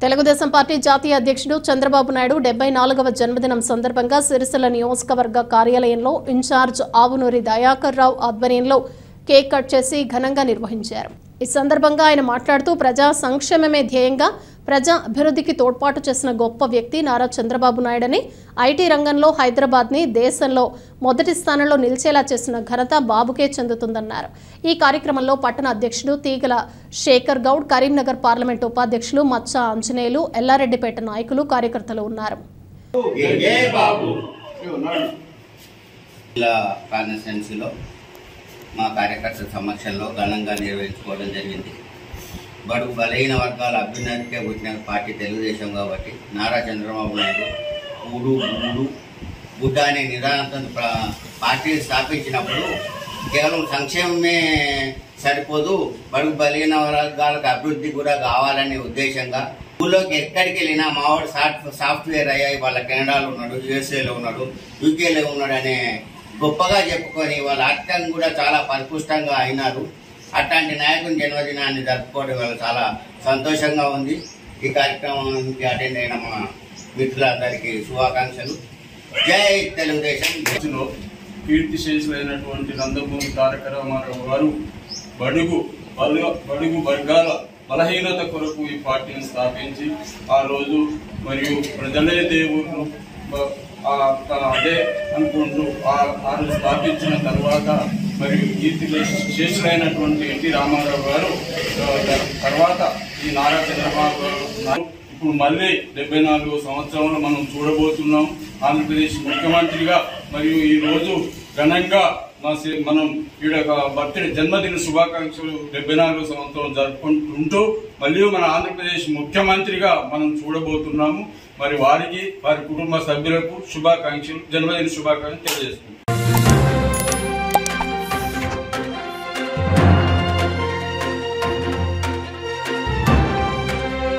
Telugu Desam party జాతీయ అధ్యక్షుడు చంద్రబాబు నాయుడు డెబ్బై నాలుగవ జన్మదినం సందర్భంగా సిరిసిల్ల నియోజకవర్గ కార్యాలయంలో ఇన్ఛార్జ్ ఆవునూరి దయాకర్ రావు ఆధ్వర్యంలో కేక్ కట్ చేసి ఘనంగా నిర్వహించారు ఈ సందర్భంగా ఆయన మాట్లాడుతూ ప్రజా సంక్షేమమే ధ్యేయంగా ప్రజా అభివృద్ధికి తోడ్పాటు చేసిన గొప్ప వ్యక్తి నారా చంద్రబాబు నాయుడని ఐటీ రంగంలో హైదరాబాద్ని దేశంలో మొదటి స్థానంలో నిలిచేలా చేసిన ఘనత బాబుకే చెందుతుందన్నారు ఈ కార్యక్రమంలో పట్టణ అధ్యక్షుడు తీగల శేఖర్ గౌడ్ కరీంనగర్ పార్లమెంటు ఉపాధ్యక్షులు మచ్చ ఆంజనేయులు ఎల్లారెడ్డిపేట నాయకులు కార్యకర్తలు ఉన్నారు ఏ బాబు జిల్లా కాన్స్టిట్యున్సీలో మా కార్యకర్తల సమక్షంలో ఘనంగా నిర్వహించుకోవడం జరిగింది బడుగు బలహీన వర్గాల అభ్యున్నతికే పుట్టిన పార్టీ తెలుగుదేశం కాబట్టి నారా చంద్రబాబు నాయుడు మూడు మూడు గుడ్డ అనే నిదానంతో ప్ర- పార్టీని స్థాపించినప్పుడు కేవలం సంక్షేమమే సరిపోదు బడుగు బలహీన వర్గాలకు అభివృద్ధి కూడా కావాలనే ఉద్దేశంగా ఊళ్ళోకి ఎక్కడికి వెళ్ళినా మావాడు సాఫ్ట్ సాఫ్ట్వేర్ అయ్యాయి వాళ్ళ కెనడాలో ఉన్నాడు యుఎస్ఏలో ఉన్నాడు యూకేలో ఉన్నాడు అనే గొప్పగా చెప్పుకొని వాళ్ళ ఆర్థికంగా కూడా చాలా పరిపుష్టంగా అయినారు అట్లాంటి నాయకుని జన్మదినాన్ని జరుపుకోవడం వల్ల చాలా సంతోషంగా ఉంది ఈ కార్యక్రమానికి అటెండ్ అయిన మా మిత్రులందరికీ శుభాకాంక్షలు జై తెలుగుదేశం లో కీర్తిశేషులైనటువంటి నందమూరి తారక రామారావు గారు బడుగు బల- బడుగు వర్గాల బలహీనత కొరకు ఈ పార్టీని స్థాపించి ఆ రోజు మరియు ప్రజలే దేవుళ్ళు బ- ఆ ఆ అదే అనుకుంటూ ఆ ఆ రోజు స్థాపించిన తర్వాత మరియు కీర్తి శేషులైనటువంటి ఎన్టీ రామారావు గారు ఆ, తర్వాత ఈ నారా చంద్రబాబు గారు ఉన్నారు. ఇప్పుడు మళ్ళీ డెబ్బై నాలుగు సంవత్సరంలో మనం చూడబోతున్నాం ఆంధ్రప్రదేశ్ ముఖ్యమంత్రిగా మరియు ఈ రోజు ఘనంగా మా సి- మనం ఈడ బర్త్డే జన్మదిన శుభాకాంక్షలు డెబ్బై నాలుగు సంవత్సరం జరుపుకుంటూ మళ్ళీ మన ఆంధ్రప్రదేశ్ ముఖ్యమంత్రిగా మనం చూడబోతున్నాము మరి వారికి వారి కుటుంబ సభ్యులకు శుభాకాంక్షలు జన్మదిన శుభాకాంక్షలు తెలియజేస్తున్నాం